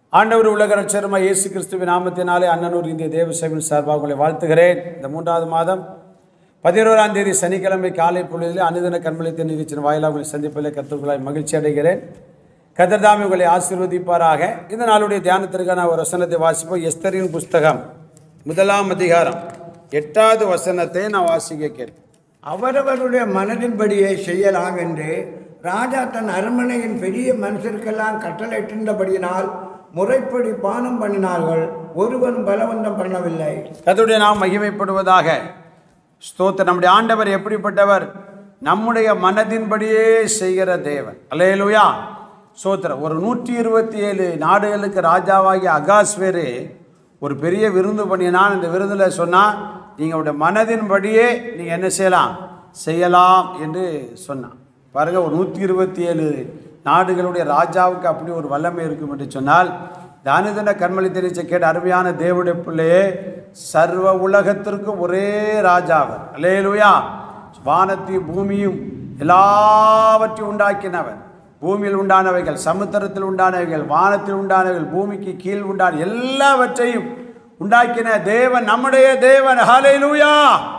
ஆண்டவர் உலக ரட்சரமாக இயேசு கிறிஸ்துவின் நாமத்தினாலே அண்ணனூர் இந்திய தேவசேவன் சார்பாக உங்களை வாழ்த்துகிறேன் இந்த மூன்றாவது மாதம் பதினோராம் தேதி சனிக்கிழமை காலை பொழுதில் அனுதின கண்மளித்த நிகழ்ச்சியின் வாயிலாக உங்களை சந்திப்பதில் கற்றுக்கொள்ளாய் மகிழ்ச்சி அடைகிறேன் கதர்தாமி உங்களை ஆசீர்வதிப்பாராக இந்த நாளுடைய தியானத்திற்கான ஒரு வசனத்தை வாசிப்போம் எஸ்தரின் புஸ்தகம் முதலாம் அதிகாரம் எட்டாவது வசனத்தை நான் வாசிக்க கேட்பேன் அவரவருடைய மனதின்படியே செய்யலாம் என்று ராஜா தன் அரண்மனையின் பெரிய மனுஷருக்கெல்லாம் கட்டளையிட்டிருந்தபடியினால் முறைப்படி பானம் பண்ணினார்கள் ஒருவன் பலவந்தம் பண்ணவில்லை கர்த்தருடைய நாம் மகிமைப்படுவதாக ஸ்தோத்திரம் நம்முடைய ஆண்டவர் எப்படிப்பட்டவர் நம்முடைய மனதின்படியே செய்கிற தேவன் அல்லேலூயா ஸ்தோத்திரம் ஒரு நூற்றி இருபத்தி ஏழு நாடுகளுக்கு ராஜாவாகிய அகாஸ்வேரு ஒரு பெரிய விருந்து பண்ணினான் இந்த விருந்தில் சொன்னால் நீங்களுடைய மனதின்படியே நீங்கள் என்ன செய்யலாம் செய்யலாம் என்று சொன்னான் பாருங்கள் ஒரு நூற்றி இருபத்தி ஏழு நாடுகளுடைய ராஜாவுக்கு அப்படி ஒரு வல்லமை இருக்கும் என்று சொன்னால் தானிதன கண்மணி தெரிவிச்ச கேட்ட அருமையான தேவனுடைய பிள்ளையே சர்வ உலகத்திற்கும் ஒரே ராஜாவர் அல்லேலூயா வானத்தையும் பூமியும் எல்லாவற்றையும் உண்டாக்கினவன் பூமியில் உண்டானவைகள் சமுத்திரத்தில் உண்டானவைகள் வானத்தில் உண்டானவைகள் பூமிக்கு கீழ் உண்டான எல்லாவற்றையும் உண்டாக்கின தேவன் நம்முடைய தேவன் ஹalleluya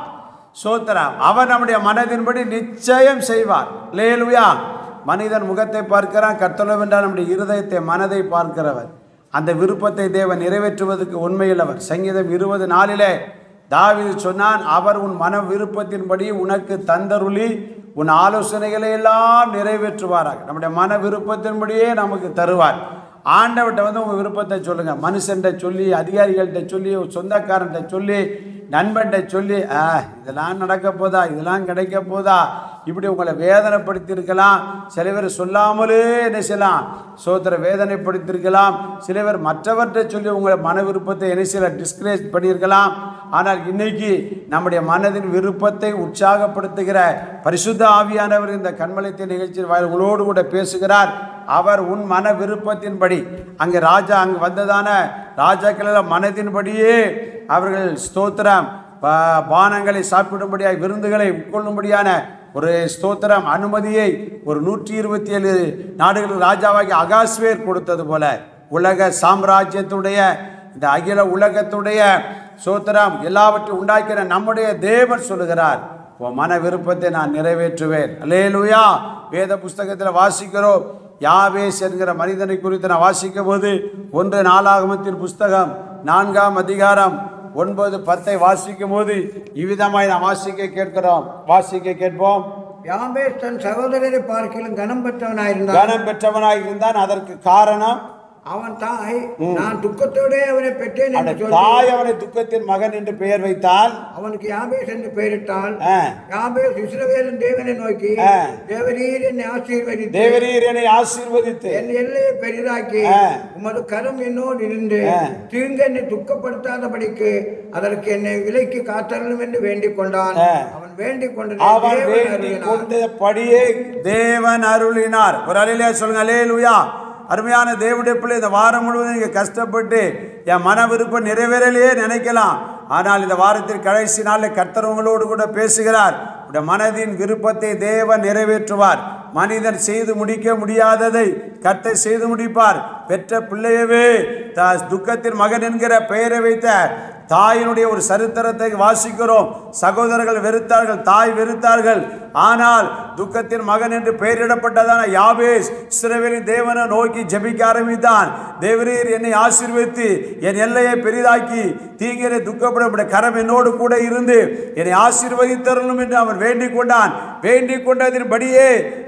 சோத்திரம் அவர் நம்முடைய மனதின்படி நிச்சயம் செய்வார் லேலுயா மனிதன் முகத்தை பார்க்கிறான் கர்த்தலவென்றால் நம்முடைய இருதயத்தை மனதை பார்க்கிறவர் அந்த விருப்பத்தை தேவன் நிறைவேற்றுவதற்கு உண்மையுள்ளவர் சங்கீதம் இருபது நாளிலே தாவீது சொன்னான் அவர் உன் மன விருப்பத்தின்படி உனக்கு தந்தருளி உன் ஆலோசனைகளை எல்லாம் நிறைவேற்றுவாராக நம்முடைய மன விருப்பத்தின்படியே நமக்கு தருவார் ஆண்டவர்கிட்ட வந்து உங்கள் விருப்பத்தை சொல்லுங்கள் மனுஷன்கிட்ட சொல்லி அதிகாரிகள்கிட்ட சொல்லி சொந்தக்காரன்கிட்ட சொல்லி நண்பன்கிட்ட சொல்லி ஆ இதெல்லாம் நடக்க போதா இதெல்லாம் கிடைக்க போதா இப்படி உங்களை வேதனைப்படுத்தியிருக்கலாம் சில பேர் சொல்லாமலே என்ன செய்யலாம் சோதர வேதனைப்படுத்தியிருக்கலாம் சில பேர் மற்றவர்கிட்ட சொல்லி உங்களை மன விருப்பத்தை என்ன செய்யலாம் டிஸ்கரேஜ் பண்ணியிருக்கலாம் ஆனால் இன்னைக்கு நம்முடைய மனதின் விருப்பத்தை உற்சாகப்படுத்துகிற பரிசுத்த ஆவியானவர் இந்த கண்மலைத்த நிகழ்ச்சியில் வாயில் உங்களோடு கூட பேசுகிறார் அவர் உன் மன விருப்பத்தின்படி அங்கே ராஜா அங்கே வந்ததான ராஜாக்களெல்லாம் மனதின்படியே அவர்கள் ஸ்தோத்திரம் பா- பானங்களை சாப்பிடும்படியாக விருந்துகளை உட்கொள்ளும்படியான ஒரு ஸ்தோத்திரம் அனுமதியை ஒரு நூற்றி இருபத்தி ஏழு நாடுகள் ராஜாவாகி அகாஸ்வேர் கொடுத்தது போல உலக சாம்ராஜ்யத்துடைய இந்த அகில உலகத்துடைய சோத்திரம் எல்லாவற்றையும் உண்டாக்கிற நம்முடைய தேவன் சொல்லுகிறார் உன் மன விருப்பத்தை நான் நிறைவேற்றுவேன் அல்லேலூயா வேத புஸ்தகத்தில் வாசிக்கிறோம் யாவேஸ் என்கிற மனிதனை குறித்து நான் வாசிக்கும் போது ஒன்று நாளாகமத்தின் புஸ்தகம் நான்காம் அதிகாரம் ஒன்பது பத்தை வாசிக்கும் போது இவ்விதமாய் நாம் வாசிக்க கேட்கிறோம் வாசிக்க கேட்போம் யாபேஸ் தன் சகோதரரை பார்க்கிலும் கனம் பெற்றவனாயிருந்தான் கனம் பெற்றவனாய் இருந்தான் அதற்கு காரணம் அவன் தாய் நான் துக்கத்தோடே அவனை பெற்றேன் அந்த என்று சொல்லி தாய் அவனை துக்கத்தின் மகன் என்று பெயர் வைத்தால் அவனுக்கு யாபேஸ் என்று பெயரிட்டால் ஆ, யாபேஸ் இஸ்ரவேலின் தேவனை நோக்கி ஆ. தேவரீர் என்னை ஆசீர்வதித்து தேவரீர் என்னை ஆசீர்வதித்து என் எல்லையை பெரிதாக்கி ஆ. உமது கரம் என்னோடு இருந்து ஆ. தீங்கு என்னை துக்கப்படுத்தாதபடிக்கு அதற்கு என்னை விலைக்கு காத்தரலும் என்று வேண்டிக் கொண்டான் ஆ. அவன் வேண்டிக் கொண்டதை அவன் தேவன் வேண்டிக் அருளினார். கொண்டபடியே தேவன் அருளினார் ஒரு அலையிலே சொல்லுங்க அலேலுயா அருமையான தேவனுடைய பிள்ளை இந்த வாரம் முழுவதும் நீங்கள் கஷ்டப்பட்டு என் மன விருப்பம் நிறைவேறலையே நினைக்கலாம் ஆனால் இந்த வாரத்தின் கடைசி நாளில் கர்த்தர் உங்களோடு கூட பேசுகிறார் உடைய மனதின் விருப்பத்தை தேவன் நிறைவேற்றுவார் மனிதன் செய்து முடிக்க முடியாததை கர்த்தர் செய்து முடிப்பார் பெற்ற பிள்ளையவே த துக்கத்தின் மகன் என்கிற பெயரை வைத்த தாயினுடைய ஒரு சரித்திரத்தை வாசிக்கிறோம் சகோதரர்கள் வெறுத்தார்கள் தாய் வெறுத்தார்கள் ஆனால் துக்கத்தின் மகன் என்று பெயரிடப்பட்டதான யாபேஸ் இஸ்ரவேலின் தேவனை நோக்கி ஜெபிக்க ஆரம்பித்தான் தேவரீர் என்னை ஆசீர்வதித்து என் எல்லையை பெரிதாக்கி தீங்கினை துக்கப்பட கரம் என்னோடு கூட இருந்து என்னை ஆசீர்வதித்தரணும் என்று அவன் வேண்டிக் கொண்டான் வேண்டிக் கொண்டதின்படியே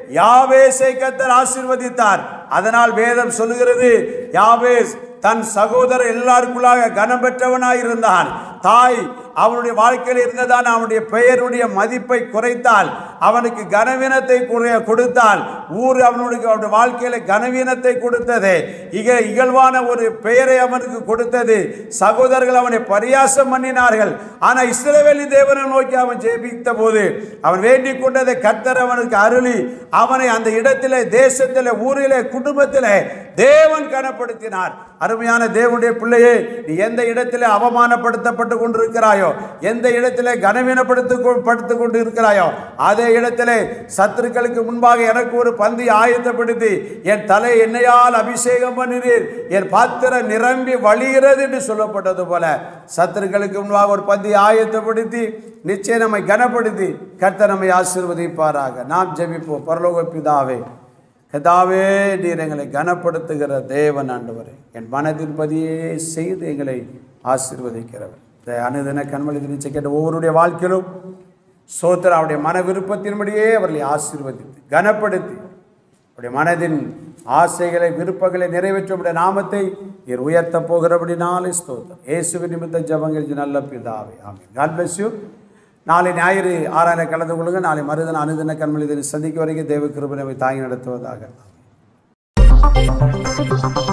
யாவேசை கத்தர் ஆசீர்வதித்தார் அதனால் வேதம் சொல்லுகிறது யாவேஸ் தன் சகோதரர் எல்லாருக்குள்ளாக கனம் பெற்றவனாய் இருந்தான் தாய் அவனுடைய வாழ்க்கையில் இருந்ததான அவனுடைய பெயருடைய மதிப்பை குறைத்தால் அவனுக்கு கனவீனத்தை குறைய கொடுத்தால் ஊர் அவனுடைய அவனுடைய வாழ்க்கையில கனவீனத்தை கொடுத்தது இக இகழ்வான ஒரு பெயரை அவனுக்கு கொடுத்தது சகோதரர்கள் அவனை பரியாசம் பண்ணினார்கள் ஆனால் இஸ்ரவேலின் தேவனை நோக்கி அவன் ஜெபித்த போது அவன் வேண்டிக் கொண்டதை கர்த்தர் அவனுக்கு அருளி அவனை அந்த இடத்திலே தேசத்திலே ஊரிலே குடும்பத்திலே தேவன் கனப்படுத்தினார் அருமையான தேவனுடைய பிள்ளையே நீ எந்த இடத்திலே அவமானப்படுத்தப்பட்டு கொண்டிருக்கிறாயோ எந்த இடத்திலே கனவீனப்படுத்து படுத்து கொண்டு இருக்கிறாயோ அதே இடத்திலே சத்துருக்களுக்கு முன்பாக எனக்கு ஒரு பந்தி ஆயத்தப்படுத்தி என் தலை எண்ணெயால் அபிஷேகம் பண்ணினீர் என் பாத்திரம் நிரம்பி வழிகிறது என்று சொல்லப்பட்டது போல சத்துருக்களுக்கு முன்பாக ஒரு பந்தி ஆயத்தப்படுத்தி நிச்சயம் நம்மை கனப்படுத்தி கர்த்தர் நம்மை ஆசீர்வதிப்பாராக நாம் ஜெபிப்போம் பரலோக பிதாவே கதாவே நீர் எங்களை கனப்படுத்துகிற தேவன் ஆண்டவரே என் மனதின்பதியே செய்து எங்களை ஆசீர்வதிக்கிறவர் இந்த அனுதின கண்மொழி நிச்சய கேட்ட ஒவ்வொருடைய வாழ்க்கையிலும் சோத்திர அவருடைய மன விருப்பத்தின்படியே அவர்களை ஆசீர்வதித்து கனப்படுத்தி அவருடைய மனதின் ஆசைகளை விருப்பங்களை நிறைவேற்றவுடைய நாமத்தை நீர் உயர்த்த போகிறபடினாலே ஸ்தோத்திரம் இயேசுவின் நிமித்த ஜபங்கள் நல்ல பிதாவே ஆமென் காட் bless you நாளை ஞாயிறு ஆறாயிரம் கலந்து கொள்ளுங்க நாளை மருதன் அனுதின கண்மொழி சந்திக்க வரைக்கும் தேவ கிருபனை தாங்கி நடத்துவதாக